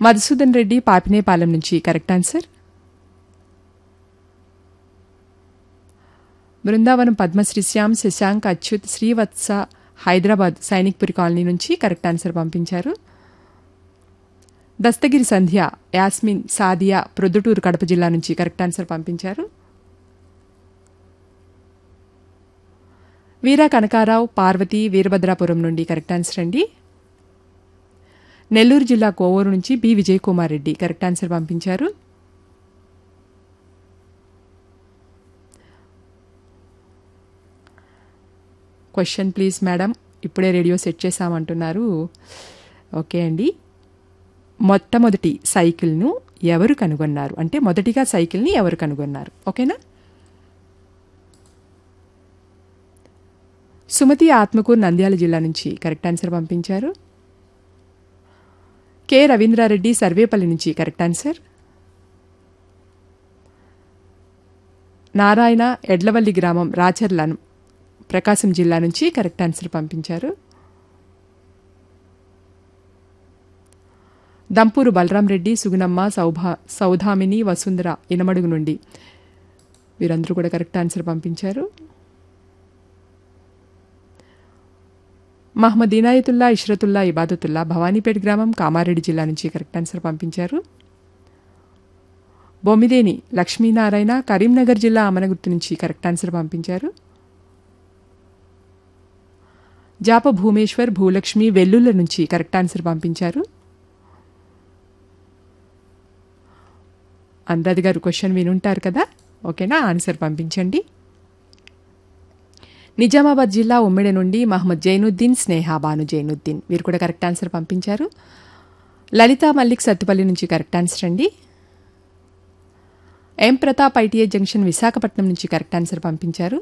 మధుసూదన్ రెడ్డి పాపినేపాలెం నుంచి correct answer Brindavanam Padmashri Shyam Shashank Achyut Srivatsa Hyderabad Sainikpuri colony నుంచి correct answer పంపించారు దస్తగిరి సంధ్య యాస్మిన్ సాదియా ప్రొద్దుటూరు కడప జిల్లా నుంచి కరెక్ట్ ఆన్సర్ పంపించారు వీరా కనకారావు పార్వతి వీరభద్రాపురం నుండి కరెక్ట్ ఆన్సర్ అండి నెల్లూరు జిల్లా కోవూరు నుంచి B Vijay Kumar Reddy correct answer పంపించారు క్వశ్చన్ ప్లీజ్ మేడం ఇప్పుడే రేడియో సెట్ చేశామంటున్నారు ఓకే అండి మొట్టమొదటి సైకిల్ను ఎవరు కనుగొన్నారు అంటే మొదటిగా సైకిల్ని ఎవరు కనుగొన్నారు ఓకేనా సుమతి ఆత్మకూరు నంద్యాల జిల్లా నుంచి కరెక్ట్ ఆన్సర్ పంపించారు కె రవీంద్రారెడ్డి సర్వేపల్లి నుంచి కరెక్ట్ ఆన్సర్ నారాయణ ఎడ్లవల్లి గ్రామం రాచర్ల ప్రకాశం జిల్లా నుంచి కరెక్ట్ ఆన్సర్ పంపించారు దంపూరు బలరాం రెడ్డి సుగుణమ్మ సౌభా సౌధామిని వసుంధర ఇనమడుగు నుండి వీరందరూ కూడా కరెక్ట్ ఆన్సర్ పంపించారు మహమ్మద్ ఇనాయతుల్లా ఇష్రతుల్లా ఇబాదతుల్లా భవానీపేట గ్రామం కామారెడ్డి జిల్లా నుంచి కరెక్ట్ ఆన్సర్ పంపించారు బొమ్మిదేని లక్ష్మీనారాయణ కరీంనగర్ జిల్లా అమనగుర్తు నుంచి కరెక్ట్ ఆన్సర్ పంపించారు జాప భూమేశ్వర్ భూలక్ష్మి వెల్లుల్ల నుంచి కరెక్ట్ ఆన్సర్ పంపించారు అనురాధ్ గారు క్వశ్చన్ వినుంటారు కదా ఓకేనా ఆన్సర్ పంపించండి నిజామాబాద్ జిల్లా ఉమ్మిడి నుండి మహమ్మద్ జైనుద్దీన్ స్నేహ బాను జైనుద్దీన్ వీరు కూడా కరెక్ట్ ఆన్సర్ పంపించారు లలిత మల్లిక్ సత్తుపల్లి నుంచి కరెక్ట్ ఆన్సర్ అండి M Pratap ITI junction Visakhapatnam నుంచి కరెక్ట్ ఆన్సర్ పంపించారు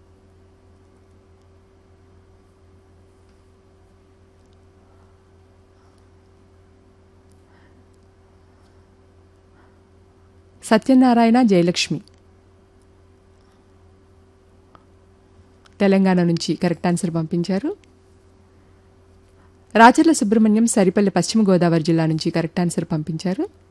సత్యనారాయణ జయలక్ష్మి తెలంగాణ నుంచి కరెక్ట్ ఆన్సర్ పంపించారు రాచర్ల సుబ్రహ్మణ్యం సరిపల్లి పశ్చిమ గోదావరి జిల్లా నుంచి కరెక్ట్ ఆన్సర్ పంపించారు